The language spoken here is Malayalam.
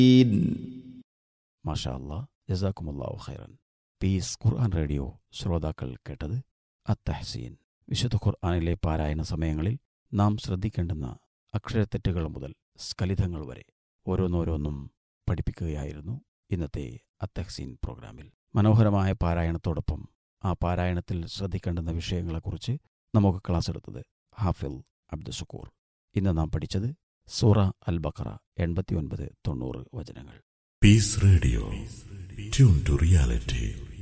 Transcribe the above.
മാഷാ അല്ലാ ജസാക്കുമുല്ലാഹു ഖൈറൻ പീസ് ഖുർആൻ റേഡിയോ ശ്രോതാക്കൾ കേട്ടത് അത്തഹസീൻ വിശുദ്ധ ഖുർആനിലെ പാരായണ സമയങ്ങളിൽ നാം ശ്രദ്ധിക്കേണ്ടുന്ന അക്ഷരത്തെറ്റുകൾ മുതൽ സ്ഖലിതങ്ങൾ വരെ ഓരോന്നോരോന്നും പഠിപ്പിക്കുകയായിരുന്നു ഇന്നത്തെ അത്തഹസീൻ പ്രോഗ്രാമിൽ മനോഹരമായ പാരായണത്തോടൊപ്പം ആ പാരായണത്തിൽ ശ്രദ്ധിക്കേണ്ടുന്ന വിഷയങ്ങളെക്കുറിച്ച് നമുക്ക് ക്ലാസ് എടുത്തത് ഹാഫിൽ അബ്ദുഷക്കൂർ ഇന്ന് നാം പഠിച്ചത് സൂറ അൽ ബക്കറ എൺപത്തിയൊൻപത് തൊണ്ണൂറ് വചനങ്ങൾ Peace Radio. Tune to reality.